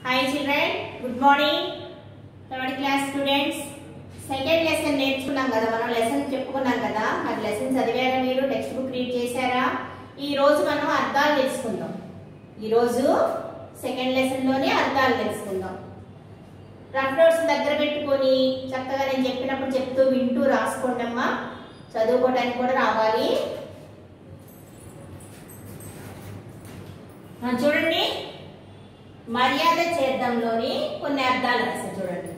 hi children good morning third class students second lesson నేర్చుకున్నాం కదా మనం లెసన్ చెప్పుకున్నాం కదా అది లెసన్ చదివారా మీరు టెక్స్ట్ బుక్ రీడ్ చేశారా ఈ రోజు మనం అర్థాలు తెలుసుకుందాం ఈ రోజు సెకండ్ లెసన్ లోనే అర్థాలు తెలుసుకుందాం రఫ్ నోట్స్ దగ్గర పెట్టుకొని చక్కగా నేను చెప్పినప్పుడు చెప్తూ వింటూ రాసుకోండి అమ్మా చదువుకోవడానికి కూడా రావాలి ఆ, చూడండి మర్యాద చేద్దాంలోని కొన్ని అర్థాలు రాశాను చూడండి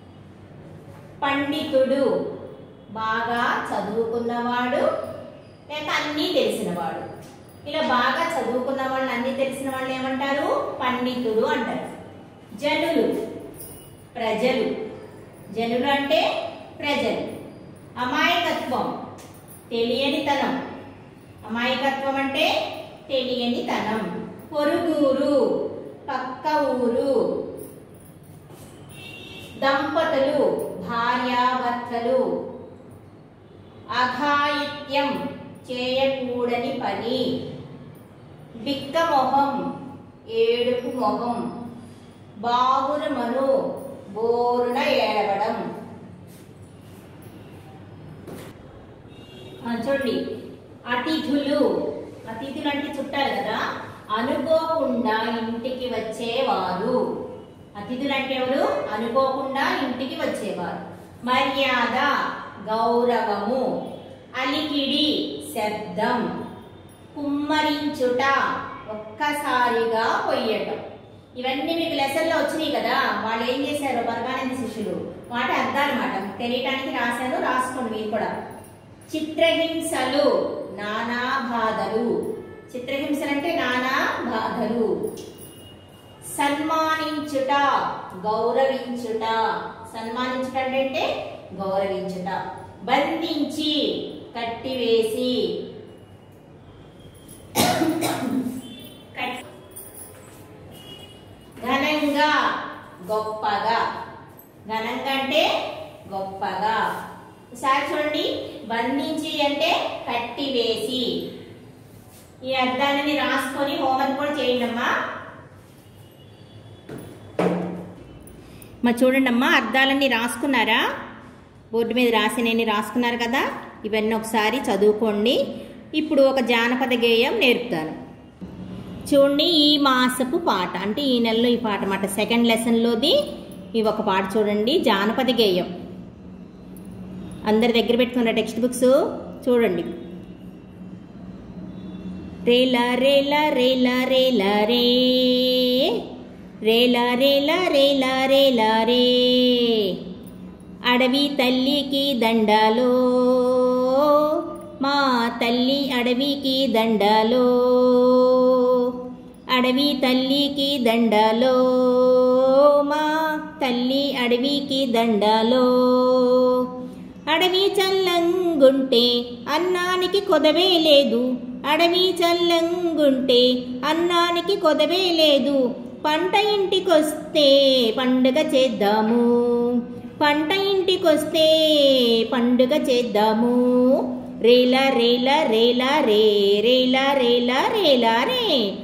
పండితుడు బాగా చదువుకున్నవాడు లేక అన్నీ తెలిసినవాడు ఇలా బాగా చదువుకున్న వాళ్ళని అన్ని తెలిసిన వాళ్ళు ఏమంటారు పండితుడు అంటారు జనులు ప్రజలు జనులు అంటే ప్రజలు అమాయకత్వం తెలియనితనం అమాయకత్వం అంటే తెలియనితనం పొరుగురు పక్క ఊరు దంపతులు భార్యాభర్తలు అఘాయిత్యం చేయకూడని పని బిక్క మొహం ఏడుపు మొహం బావురమను బోరున ఏడవడం ఆ, చూడండి అతిథులు అతిథులు అంటే చుట్టాలు కదా అనుకోకుండా ఇంటికి వచ్చేవారు అతిథులు అంటే ఎవరు అనుకోకుండా ఇంటికి వచ్చేవారు మర్యాద గౌరవము అలికిడి శబ్దం కుమ్మరించుట ఒక్కసారిగా పొయ్యటం ఇవన్నీ మీకు లెసన్లో వచ్చినాయి కదా వాళ్ళు ఏం చేశారు పరమానంద శిష్యులు వాటి అర్థాలు మాట తెలియటానికి రాశాను రాసుకోండి మీరు కూడా చిత్రహింసలు నానా బాధలు చిత్రహింసలు అంటే నానా బాధలు సన్మానించుట గౌరవించుట సన్మానించుట అంటే గౌరవించుట బంధించి కట్టివేసి కట్- ఘనంగా గొప్పగా ఘనంగా అంటే గొప్పగా ఒకసారి చూడండి బంధించి అంటే కట్టివేసి ఈ అర్థాలని రాసుకొని హోంవర్క్ కూడా చేయండి అమ్మా మా చూడండి అమ్మా అర్థాలన్నీ రాసుకున్నారా బోర్డు మీద రాసినవి రాసుకున్నారు కదా ఇవన్నీ ఒకసారి చదువుకోండి ఇప్పుడు ఒక జానపద గేయం నేర్పుతాను చూడండి ఈ మాసపు పాట అంటే ఈ నెలలో ఈ పాట అన్నమాట సెకండ్ లెసన్లోది ఈ ఒక పాట చూడండి జానపద గేయం అందరి దగ్గర పెట్టుకున్న టెక్స్ట్ బుక్స్ చూడండి రేలా రేలా రేలా రేలా రే రేలా రేలా రేలా రేలా రే అడవి తల్లికి దండాలో మా తల్లి అడవికి దండాలో అడవి తల్లికి దండాలో మా తల్లి అడవికి దండాలో అడవి చల్లంగుంటే అన్నానికి కొదవే లేదు అడవి చల్లంగుంటే అన్నానికి కొదవే లేదు పంట ఇంటికొస్తే పండుగ చేద్దాము పంట ఇంటికొస్తే పండుగ చేద్దాము రేలా రేలా రేలా రే రేలా రేలా రేలా రే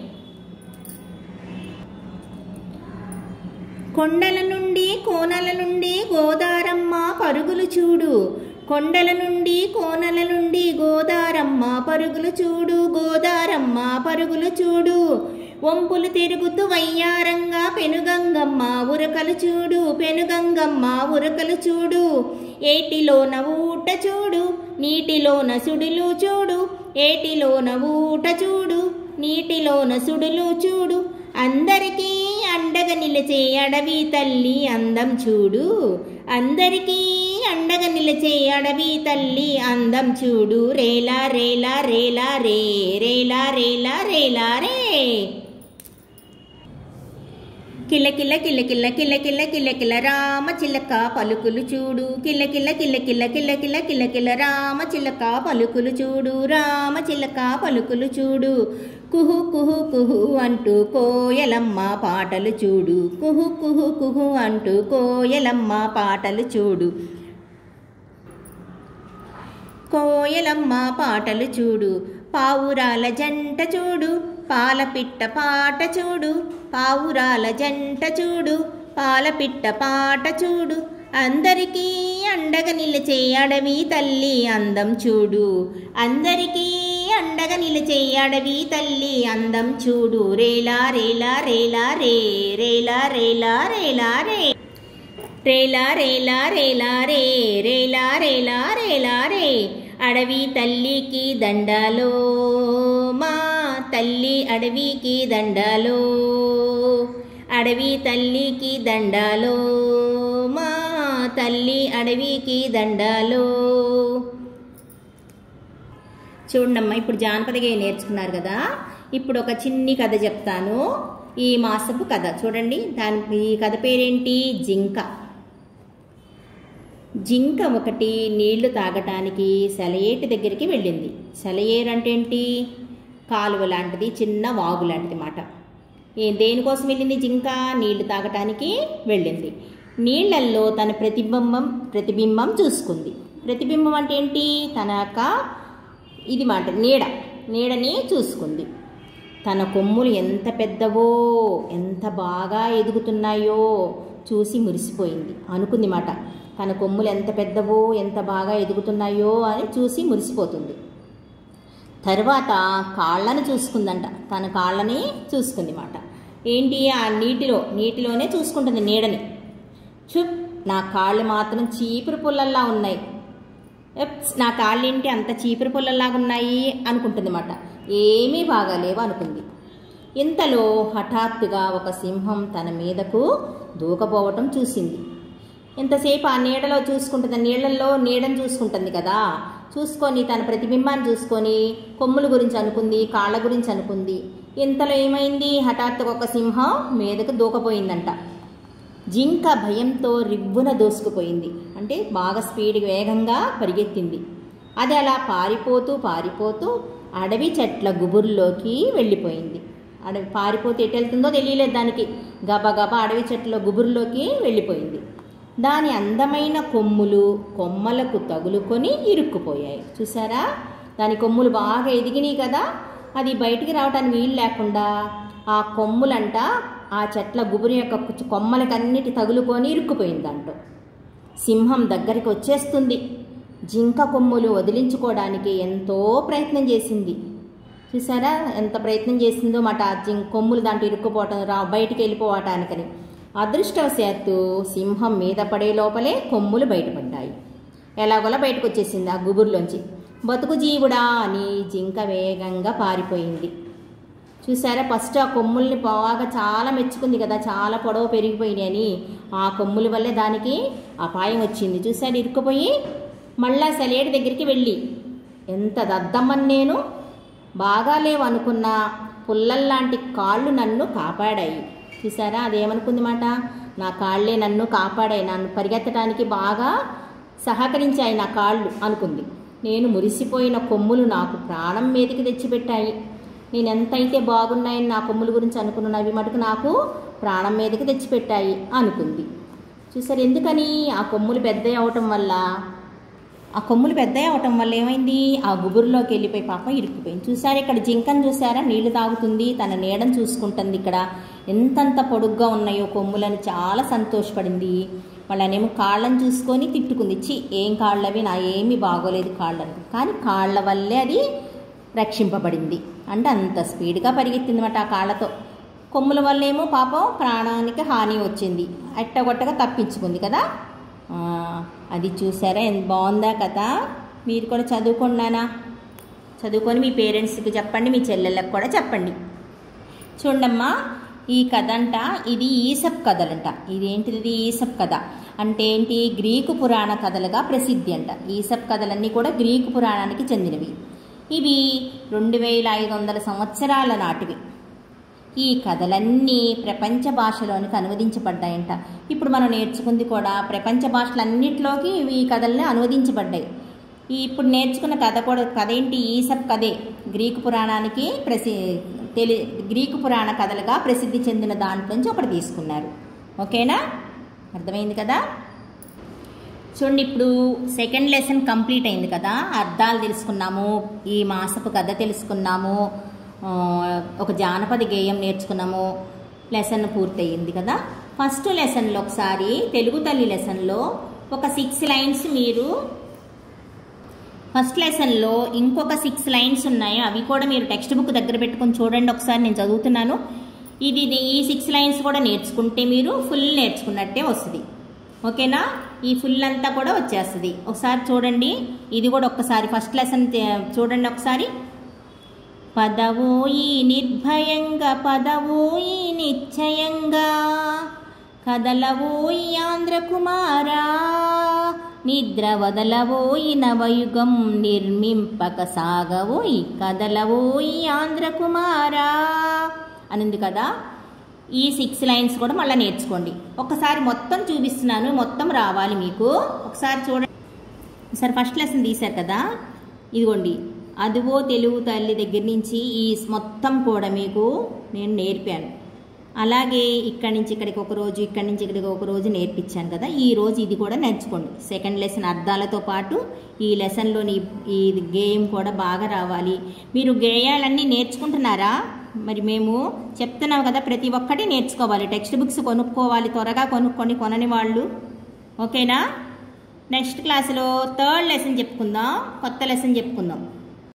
కొండల నుండి కోనల నుండి గోదారమ్మ పరుగులు చూడు కొండల నుండి కోనల నుండి గోదారమ్మ పరుగులు చూడు గోదారమ్మ పరుగులు చూడు వంపులు తిరుగుతూ వయ్యారంగా పెనుగంగమ్మ ఉరకలు చూడు పెనుగంగమ్మ ఉరకలు చూడు ఏటిలోన ఊట చూడు నీటిలోన సుడులు చూడు ఏటిలోన ఊట చూడు నీటిలోన సుడులు చూడు అందరికీ అండగా నిలిచే అడవి తల్లి అందం చూడు అందరికీ అండగా నిలిచే అడవి తల్లి అందం చూడు రేలా రేలా రేలా రే రేలా రేలా రేలా రే కిల్ల కిల్ల కిల్ల కిల్ల కిల్ల కిల్ల కిల్ల కిల్ల రామ చిలక పలుకులు చూడు కిల్ల కిల్ల కిల్ల కిల్ల కిల్ల కిల్ల కిల్ల కిల్ల రామ చిలక పలుకులు చూడు రామ చిలక పలుకులు చూడు కుహు కుహు కుహు అంటూ కోయలమ్మ పాటలు చూడు కుహు కుహు కుహు అంటూ కోయలమ్మ పాటలు చూడు కోయలమ్మ పాటలు చూడు పావురాల జంట చూడు పాలపిట్ట పాట చూడు పావురాల జంట చూడు పాలపిట్ట పాట చూడు అందరికీ అండగా నిలిచే అడవి తల్లి అందం చూడు అందరికీ అండగా నిలిచే అడవి తల్లి అందం చూడు రేలా రేలా రేలా రే రేలా రేలా రేలా రే రేలా రేలా రేలా రే రేలా రేలా రేలా రే అడవి తల్లికి దండాలో మా తల్లి అడవికి దండాలో అడవి తల్లికి దండాలో మా తల్లి అడవికి దండాలో చూడమ్మా ఇప్పుడు జానపద గేయం నేర్చుకున్నారు కదా ఇప్పుడు ఒక చిన్ని కథ చెప్తాను ఈ మాసపు కథ చూడండి దాని ఈ కథ పేరేంటి జింక జింక ఒకటి నీళ్లు తాగటానికి సెలయేటి దగ్గరికి వెళ్ళింది సెలయేరు అంటే ఏంటి కాలువ లాంటిది చిన్న వాగు లాంటిది మాట ఏ దేనికోసం వెళ్ళింది జింక నీళ్లు తాగటానికి వెళ్ళింది నీళ్లల్లో తన ప్రతిబింబం ప్రతిబింబం చూసుకుంది ప్రతిబింబం అంటే ఏంటి తన యొక్క ఇది మాట నీడ నీడని చూసుకుంది తన కొమ్ములు ఎంత పెద్దవో ఎంత బాగా ఎదుగుతున్నాయో చూసి మురిసిపోయింది అనుకుంది మాట తన కొమ్ములు ఎంత పెద్దవో ఎంత బాగా ఎదుగుతున్నాయో అని చూసి మురిసిపోతుంది తర్వాత కాళ్ళని చూసుకుందంట తన కాళ్ళని చూసుకుంది మాట ఏంటి ఆ నీటిలో నీటిలోనే చూసుకుంటుంది నీడని చుప్ నా కాళ్ళు మాత్రం చీపురు పుల్లల్లా ఉన్నాయి ఎప్స్, నా కాళ్ళేంటి అంత చీపురు పుల్లల్లాగా ఉన్నాయి అనుకుంటుంది మాట ఏమీ బాగాలేవు అనుకుంది ఇంతలో హఠాత్తుగా ఒక సింహం తన మీదకు దూకపోవటం చూసింది ఇంతసేపు ఆ నీడలో చూసుకుంటుంది నీళ్ళల్లో నీడను చూసుకుంటుంది కదా చూసుకొని తన ప్రతిబింబాన్ని చూసుకొని కొమ్ముల గురించి అనుకుంది కాళ్ళ గురించి అనుకుంది ఇంతలో ఏమైంది హఠాత్తుగా ఒక సింహం మీదకు దూకపోయిందంట జింక భయంతో రివ్వున దూసుకుపోయింది అంటే బాగా స్పీడ్ వేగంగా పరిగెత్తింది అది అలా పారిపోతూ పారిపోతూ అడవి చెట్ల గుబుర్లోకి వెళ్ళిపోయింది అడవి పారిపోతే ఎటు వెళ్తుందో తెలియలేదు దానికి గబగబా అడవి చెట్ల గుబుర్లోకి వెళ్ళిపోయింది దాని అందమైన కొమ్ములు కొమ్మలకు తగులుకొని ఇరుక్కుపోయాయి చూసారా దాని కొమ్ములు బాగా ఎదిగినాయి కదా అది బయటికి రావడానికి వీలు లేకుండా ఆ కొమ్ములంట ఆ చెట్ల గుబురు యొక్క కుచ్చు- కొమ్మలకన్నిటి తగులుకొని ఇరుక్కుపోయింది దాంట్లో సింహం దగ్గరికి వచ్చేస్తుంది జింక కొమ్ములు వదిలించుకోవడానికి ఎంతో ప్రయత్నం చేసింది చూసారా ఎంత ప్రయత్నం చేసిందో మాట ఆ జిం కొమ్ములు దాంట్లో ఇరుక్కుపోవటం రా బయటికి వెళ్ళిపోవటానికని అదృష్టవశాత్తు సింహం మీద పడే లోపలే కొమ్ములు బయటపడ్డాయి ఎలాగోలా బయటకు వచ్చేసింది ఆ గుబురులోంచి బతుకు జీవుడా అని జింక వేగంగా పారిపోయింది చూసారా ఫస్ట్ ఆ కొమ్ముల్ని బాగా చాలా మెచ్చుకుంది కదా చాలా పొడవు పెరిగిపోయినాయి అని ఆ కొమ్ముల వల్లే దానికి అపాయం వచ్చింది చూసారు ఇరుక్కుపోయి మళ్ళా సెలేడు దగ్గరికి వెళ్ళి ఎంత దద్దమ్మని నేను బాగాలేవు అనుకున్న పుల్లల్లాంటి కాళ్ళు నన్ను కాపాడాయి చూసారా అదేమనుకుంది మాట నా కాళ్ళే నన్ను కాపాడాయి నన్ను పరిగెత్తడానికి బాగా సహకరించాయి నా కాళ్ళు అనుకుంది నేను మురిసిపోయిన కొమ్ములు నాకు ప్రాణం మీదకి తెచ్చిపెట్టాయి నేను ఎంతైతే బాగున్నాయని నా కొమ్ముల గురించి అనుకున్నాను అవి మటుకు నాకు ప్రాణం మీదకి తెచ్చిపెట్టాయి అనుకుంది చూసారు ఎందుకని ఆ కొమ్ములు పెద్ద అవటం వల్ల ఆ కొమ్ములు పెద్ద అవటం వల్ల ఏమైంది ఆ గుబురులోకి వెళ్ళిపోయి పాపం ఇరుక్కుపోయింది చూసారు ఇక్కడ జింకను చూసారా నీళ్లు తాగుతుంది తన నీడను చూసుకుంటుంది ఇక్కడ ఎంతంత పొడుగ్గా ఉన్నాయో కొమ్ములని చాలా సంతోషపడింది వాళ్ళనేమో కాళ్ళని చూసుకొని తిట్టుకుంది చి ఏం కాళ్ళవి నా ఏమీ బాగోలేదు కాళ్ళని కానీ కాళ్ళ వల్లే అది రక్షింపబడింది అంటే అంత స్పీడ్గా పరిగెత్తింది అన్నమాట ఆ కాళ్ళతో కొమ్ముల వల్లేమో పాపం ప్రాణానికి హాని వచ్చింది అట్టగొట్టగా తప్పించుకుంది కదా ఆ, అది చూసారా ఎంత బాగుందా కదా మీరు కూడా చదువుకున్నానా చదువుకొని మీ పేరెంట్స్కి చెప్పండి మీ చెల్లెళ్ళకి కూడా చెప్పండి చూడమ్మా ఈ కథ అంట ఇది ఈసప్ కథలంట ఇదేంటిది ఇది ఈసప్ కథ అంటే ఏంటి గ్రీకు పురాణ కథలుగా ప్రసిద్ధి అంట ఈసప్ కథలన్నీ కూడా గ్రీకు పురాణానికి చెందినవి ఇవి రెండు వేల ఐదు వందల సంవత్సరాల నాటివి ఈ కథలన్నీ ప్రపంచ భాషలోనికి అనువదించబడ్డాయంట ఇప్పుడు మనం నేర్చుకుంది కూడా ప్రపంచ భాషలన్నిటిలోకి ఇవి ఈ కథల్ని అనువదించబడ్డాయి ఈ ఇప్పుడు నేర్చుకున్న కథ కూడా కథ ఏంటి ఈసప్ కథే గ్రీకు పురాణానికి ప్రసి తెలి గ్రీకు పురాణ కథలుగా ప్రసిద్ధి చెందిన దాంట్లోంచి ఒకటి తీసుకున్నారు ఓకేనా అర్థమైంది కదా చూడండి ఇప్పుడు సెకండ్ లెసన్ కంప్లీట్ అయింది కదా అర్థాలు తెలుసుకున్నాము ఈ మాసపు కథ తెలుసుకున్నాము ఆ, ఒక జానపద గేయం నేర్చుకున్నాము లెసన్ పూర్తయింది కదా ఫస్ట్ లెసన్లో ఒకసారి తెలుగు తల్లి లెసన్లో ఒక సిక్స్ లైన్స్ మీరు ఫస్ట్ లెసన్లో ఇంకొక సిక్స్ లైన్స్ ఉన్నాయి అవి కూడా మీరు టెక్స్ట్ బుక్ దగ్గర పెట్టుకొని చూడండి ఒకసారి నేను చదువుతున్నాను ఇది ఇది- ఈ సిక్స్ లైన్స్ కూడా నేర్చుకుంటే మీరు ఫుల్ నేర్చుకున్నట్టే వస్తుంది ఓకేనా ఈ ఫుల్ అంతా కూడా వచ్చేస్తుంది ఒకసారి చూడండి ఇది కూడా ఒక్కసారి ఫస్ట్ లెసన్ చూడండి ఒకసారి పదవోయి నిర్భయంగా పదవోయి నిశ్చయంగా కదలవోయి ఆంధ్రకుమారా నిద్ర వదలవోయి నవయుగం నిర్మింపక సాగవోయి కదలవోయి ఆంధ్రకుమారా అనుంది కదా ఈ సిక్స్ లైన్స్ కూడా మళ్ళీ నేర్చుకోండి ఒకసారి మొత్తం చూపిస్తున్నాను మొత్తం రావాలి మీకు ఒకసారి చూడండి సార్ ఫస్ట్ లెసన్ తీశారు కదా ఇదిగోండి అదిగో తెలుగు తల్లి దగ్గర నుంచి ఈ మొత్తం కూడా మీకు నేను నేర్పాను అలాగే ఇక్కడి నుంచి ఇక్కడికి ఒక రోజు ఇక్కడి నుంచి ఇక్కడికి ఒక రోజు నేర్పించాను కదా ఈ రోజు ఇది కూడా నేర్చుకోండి సెకండ్ లెసన్ అర్థాలతో పాటు ఈ లెసన్లోని ఈ గేయం కూడా బాగా రావాలి మీరు గేయాలన్నీ నేర్చుకుంటున్నారా మరి మేము చెప్తున్నాం కదా ప్రతి ఒక్కటి నేర్చుకోవాలి టెక్స్ట్ బుక్స్ కొనుక్కోవాలి త్వరగా కొనుక్కొని కొనని వాళ్ళు ఓకేనా నెక్స్ట్ క్లాస్లో థర్డ్ లెసన్ చెప్పుకుందాం కొత్త లెసన్ చెప్పుకుందాం